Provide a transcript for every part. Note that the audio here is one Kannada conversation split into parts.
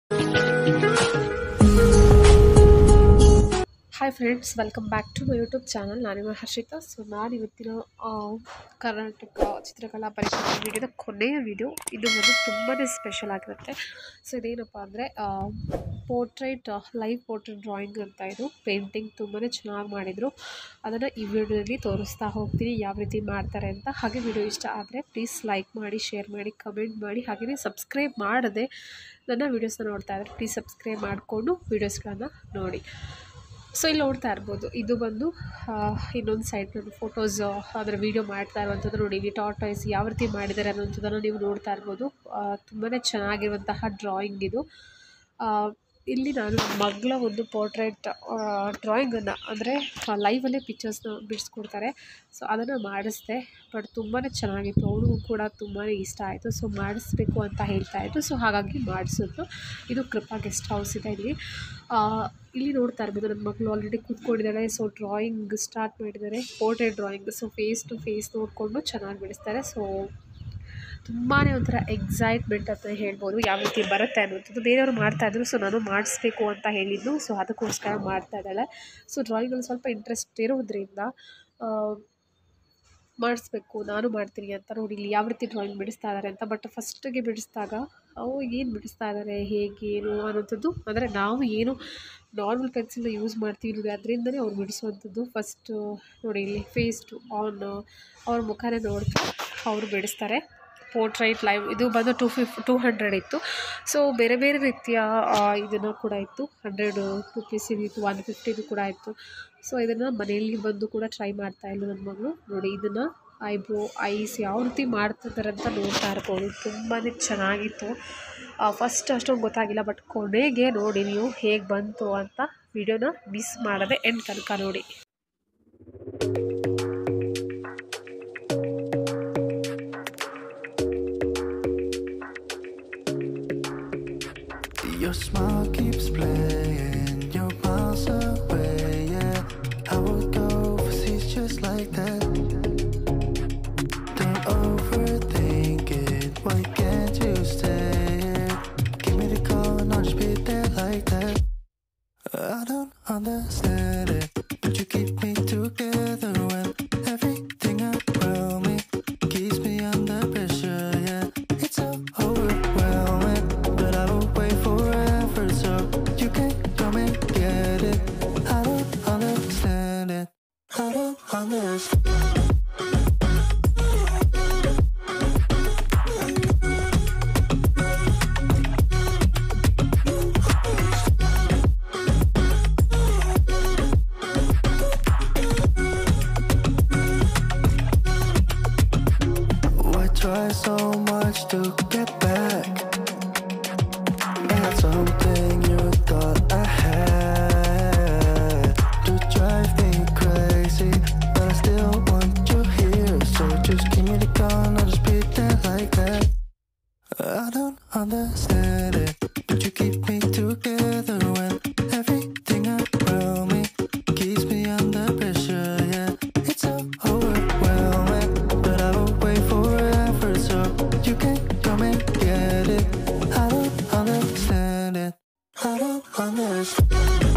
Hi friends welcome back to my YouTube channel ನಾನಿಮ್ಮ ಹರ್ಷಿತಾ ಸೊ ನಾನು ಇವತ್ತಿನ ಆ, ಕರ್ನಾಟಕ ಚಿತ್ರಕಲಾ ಪರಿಷತ್ ವಿಡಿಯೋದ ಕೊನೆಯ ವಿಡಿಯೋ ಇದು ಒಂದು ತುಂಬಾ ಸ್ಪೆಷಲ್ ಆಗಿರುತ್ತೆ ಸೊ ಇದೇನಪ್ಪ ಅಂದರೆ ಪೋರ್ಟ್ರೈಟ್ ಲೈವ್ ಪೋರ್ಟ್ರೈಟ್ ಡ್ರಾಯಿಂಗ್ ಅಂತ ಇದು ಪೇಂಟಿಂಗ್ ತುಂಬಾ ಚೆನ್ನಾಗಿ ಮಾಡಿದರು ಅದನ್ನು ಈ ವಿಡಿಯೋದಲ್ಲಿ ತೋರಿಸ್ತಾ ಹೋಗ್ತೀನಿ ಯಾವ ರೀತಿ ಮಾಡ್ತಾರೆ ಅಂತ ಹಾಗೆ ವಿಡಿಯೋ ಇಷ್ಟ ಆದರೆ ಪ್ಲೀಸ್ ಲೈಕ್ ಮಾಡಿ ಶೇರ್ ಮಾಡಿ ಕಮೆಂಟ್ ಮಾಡಿ ಹಾಗೆಯೇ ಸಬ್ಸ್ಕ್ರೈಬ್ ಮಾಡದೆ ನನ್ನ ವೀಡಿಯೋಸ್ನ ನೋಡ್ತಾ ಇದ್ದಾರೆ ಪ್ಲೀಸ್ ಸಬ್ಸ್ಕ್ರೈಬ್ ಮಾಡಿಕೊಂಡು ವೀಡಿಯೋಸ್ಗಳನ್ನು ನೋಡಿ ಸೊ ಇಲ್ಲಿ ನೋಡ್ತಾ ಇರ್ಬೋದು ಇದು ಬಂದು ಇನ್ನೊಂದು ಸೈಡ್ ನಾನು ಫೋಟೋಸ್ ಅದರ ವೀಡಿಯೋ ಮಾಡ್ತಾ ಇರುವಂಥದ್ದು ನೋಡಿ ಇಲ್ಲಿ ಟಾಟಾಯ್ಸ್ ಯಾವ ರೀತಿ ಮಾಡಿದ್ದಾರೆ ಅನ್ನೋಂಥದ್ದನ್ನು ನೀವು ನೋಡ್ತಾ ಇರ್ಬೋದು ತುಂಬಾ ಚೆನ್ನಾಗಿರುವಂತಹ ಡ್ರಾಯಿಂಗ್ ಇದು ಆ, ಇಲ್ಲಿ ನಾನು ನನ್ನ ಮಗಳ ಒಂದು ಪೋರ್ಟ್ರೇಟ್ ಡ್ರಾಯಿಂಗನ್ನು ಅಂದರೆ ಲೈವಲ್ಲೇ ಪಿಕ್ಚರ್ಸ್ನ ಬಿಡಿಸ್ಕೊಡ್ತಾರೆ ಸೊ ಅದನ್ನು ಮಾಡಿಸ್ದೆ ಬಟ್ ತುಂಬಾ ಚೆನ್ನಾಗಿತ್ತು ಅವನಿಗೂ ಕೂಡ ತುಂಬಾ ಇಷ್ಟ ಆಯಿತು ಸೊ ಮಾಡಿಸ್ಬೇಕು ಅಂತ ಹೇಳ್ತಾ ಇತ್ತು ಸೊ ಹಾಗಾಗಿ ಮಾಡಿಸಿದ್ರು ಇದು ಕೃಪಾ ಗೆಸ್ಟ್ ಹೌಸ್ ಇದೆ ಇಲ್ಲಿ ಆ, ಇಲ್ಲಿ ನೋಡ್ತಾ ಇರ್ಬೋದು ನನ್ನ ಮಗಳು ಆಲ್ರೆಡಿ ಕೂತ್ಕೊಂಡಿದ್ದಾಳೆ ಸೊ ಡ್ರಾಯಿಂಗ್ ಸ್ಟಾರ್ಟ್ ಮಾಡಿದ್ದಾರೆ portrait drawing so face to face ನೋಡಿಕೊಂಡು ಚೆನ್ನಾಗಿ ಬಿಡಿಸ್ತಾರೆ ಸೊ ತುಂಬಾ ಒಂಥರ ಎಕ್ಸೈಟ್ಮೆಂಟ್ ಅಂತ ಹೇಳ್ಬೋದು ಯಾವ ರೀತಿ ಬರುತ್ತೆ ಅನ್ನುವಂಥದ್ದು ಬೇರೆಯವರು ಮಾಡ್ತಾಯಿದ್ರು ಸೊ ನಾನು ಮಾಡಿಸ್ಬೇಕು ಅಂತ ಹೇಳಿದ್ದು ಸೊ ಅದಕ್ಕೋಸ್ಕರ ಮಾಡ್ತಾ ಇದ್ದಾಳೆ ಸೊ ಡ್ರಾಯಿಂಗಲ್ಲಿ ಸ್ವಲ್ಪ ಇಂಟ್ರೆಸ್ಟ್ ಇರೋದ್ರಿಂದ ಆ, ಮಾಡಿಸ್ಬೇಕು ನಾನು ಮಾಡ್ತೀನಿ ಅಂತ ನೋಡಿ ಇಲ್ಲಿ ಯಾವ ರೀತಿ ಡ್ರಾಯಿಂಗ್ ಬಿಡಿಸ್ತಾ ಇದ್ದಾರೆ ಅಂತ ಬಟ್ ಫಸ್ಟಿಗೆ ಬಿಡಿಸಿದಾಗ ಅವು ಏನು ಬಿಡಿಸ್ತಾ ಇದ್ದಾರೆ ಹೇಗೆ ಏನು ಅನ್ನೋಂಥದ್ದು ಅಂದರೆ ನಾವು ಏನು ನಾರ್ಮಲ್ ಪೆನ್ಸಿಲ್ನ ಯೂಸ್ ಮಾಡ್ತೀವಿ ನೋಡಿ ಅದರಿಂದನೇ ಅವ್ರು ಬಿಡಿಸುವಂಥದ್ದು ಫಸ್ಟು ನೋಡಿ ಇಲ್ಲಿ ಫೇಸ್ ಟು ಆನ್ ಅವ್ರ ಮುಖನೇ ನೋಡ್ತಾ ಅವರು ಬಿಡಿಸ್ತಾರೆ ಪೋರ್ಟ್ರೈಟ್ ಲೈವ್ ಇದು ಬಂದು ಟು ಫಿಫ್ ಟೂ ಹಂಡ್ರೆಡ್ ಇತ್ತು ಸೊ ಬೇರೆ ಬೇರೆ ರೀತಿಯ ಇದನ್ನು ಕೂಡ ಇತ್ತು ಹಂಡ್ರೆಡ್ ರುಪೀಸ್ ಇತ್ತು ಒನ್ ಫಿಫ್ಟಿದು ಕೂಡ ಇತ್ತು ಸೊ ಇದನ್ನು ಮನೆಯಲ್ಲಿ ಬಂದು ಕೂಡ ಟ್ರೈ ಮಾಡ್ತಾ ಇಲ್ಲ ನನ್ನ ಮಗಳು ನೋಡಿ ಇದನ್ನು ಐಬ್ರೋ ಐಸ್ ಯಾವ ರೀತಿ ಮಾಡ್ತಿದ್ದಾರೆ ಅಂತ ನೋಡ್ತಾ ಇರ್ಬೋದು ತುಂಬಾ ಚೆನ್ನಾಗಿತ್ತು ಫಸ್ಟ್ ಅಷ್ಟೊಂದು ಗೊತ್ತಾಗಿಲ್ಲ ಬಟ್ ಕೊನೆಗೆ ನೋಡಿ ನೀವು ಹೇಗೆ ಬಂತು ಅಂತ ವಿಡಿಯೋನ ಮಿಸ್ ಮಾಡದೆ ಎಂಡ್ ತನಕ ನೋಡಿ Your smile keeps playing, you're miles away, yeah. I would go overseas just like that. Don't overthink it, why can't you stay here? Give me the call and I'll just be there like that. I don't understand it, but you keep me together when everything around me keeps me under pressure, yeah. It's so overwhelming, but I will wait forever so you can come and get it. I don't understand it. I don't understand. Why try so much to get back? That's something you thought I had to drive me crazy, but I still want you here. So just give me the gun, I'll just be there like that. I don't understand it, but you keep me together when everything around me keeps me under pressure. Yeah, it's so overwhelming, but I will wait forever so you can come and get it. I don't understand it. I don't understand.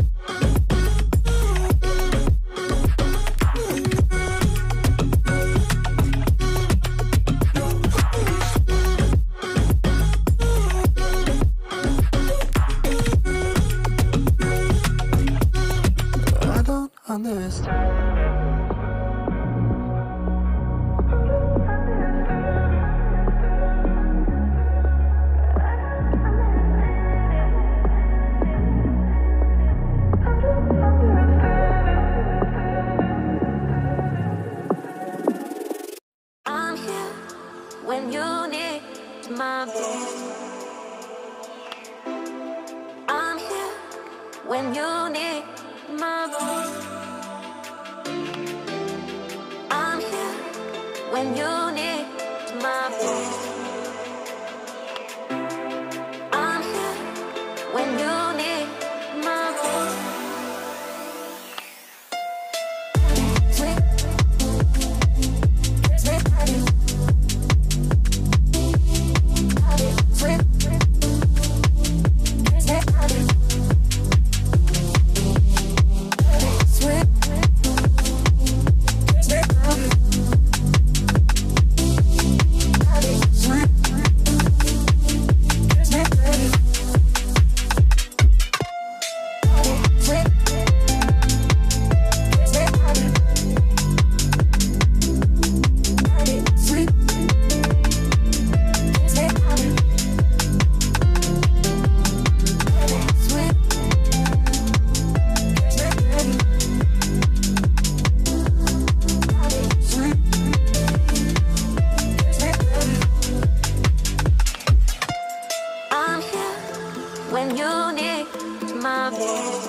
I don't understand. I'm here when you need my voice. I'm here when you need my voice. I'm here when you need my voice. I'm here when you need my voice. Sweet. Sweet. Sweet. when you need my voice.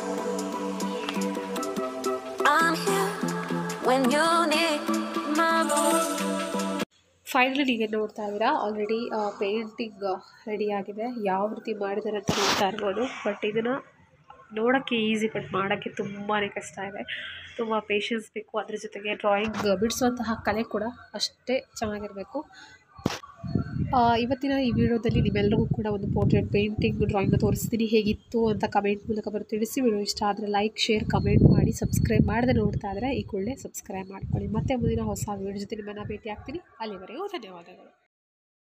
I'm here when you need my voice. Finally ನೀವೇ ನೋಡ್ತಾ ಇದ್ದೀರಾ ಆಲ್ರೆಡಿ ಪೇಂಟಿಂಗ್ ರೆಡಿ ಆಗಿದೆ ಯಾವ ರೀತಿ ಮಾಡಿದ್ದಾರೆ ಅಂತ ನೋಡ್ತಾ ಇರ್ಬೋದು ಬಟ್ ಇದನ್ನು ನೋಡೋಕ್ಕೆ ಈಸಿ ಬಟ್ ಮಾಡೋಕ್ಕೆ ತುಂಬಾ ಕಷ್ಟ ಇದೆ ತುಂಬ ಪೇಷನ್ಸ್ ಬೇಕು ಅದ್ರ ಜೊತೆಗೆ ಡ್ರಾಯಿಂಗ್ ಬಿಡಿಸುವಂತಹ ಕಲೆ ಕೂಡ ಅಷ್ಟೇ ಚೆನ್ನಾಗಿರಬೇಕು ಆ, ಇವತ್ತಿನ ಈ ವಿಡಿಯೋದಲ್ಲಿ ನಿಮ್ಮೆಲ್ಲರಿಗೂ ಕೂಡ ಒಂದು ಪೋರ್ಟ್ರೇಟ್ ಪೇಂಟಿಂಗ್ ಡ್ರಾಯಿಂಗ್ನ ತೋರಿಸ್ತೀನಿ ಹೇಗಿತ್ತು ಅಂತ ಕಮೆಂಟ್ ಮೂಲಕ ಬರೋ ತಿಳಿಸಿ ವಿಡಿಯೋ ಇಷ್ಟ ಆದರೆ ಲೈಕ್ ಶೇರ್ ಕಮೆಂಟ್ ಮಾಡಿ ಸಬ್ಸ್ಕ್ರೈಬ್ ಮಾಡದೆ ನೋಡ್ತಾ ಇದ್ದರೆ ಈ ಕೂಡಲೇ ಸಬ್ಸ್ಕ್ರೈಬ್ ಮಾಡ್ಕೊಳ್ಳಿ ಮತ್ತೆ ಮುಂದಿನ ಹೊಸ ವಿಡಿಯೋ ಜೊತೆ ನಿಮ್ಮನ್ನು ಭೇಟಿ ಆಗ್ತೀನಿ ಅಲ್ಲಿವರೆಗೂ ಧನ್ಯವಾದಗಳು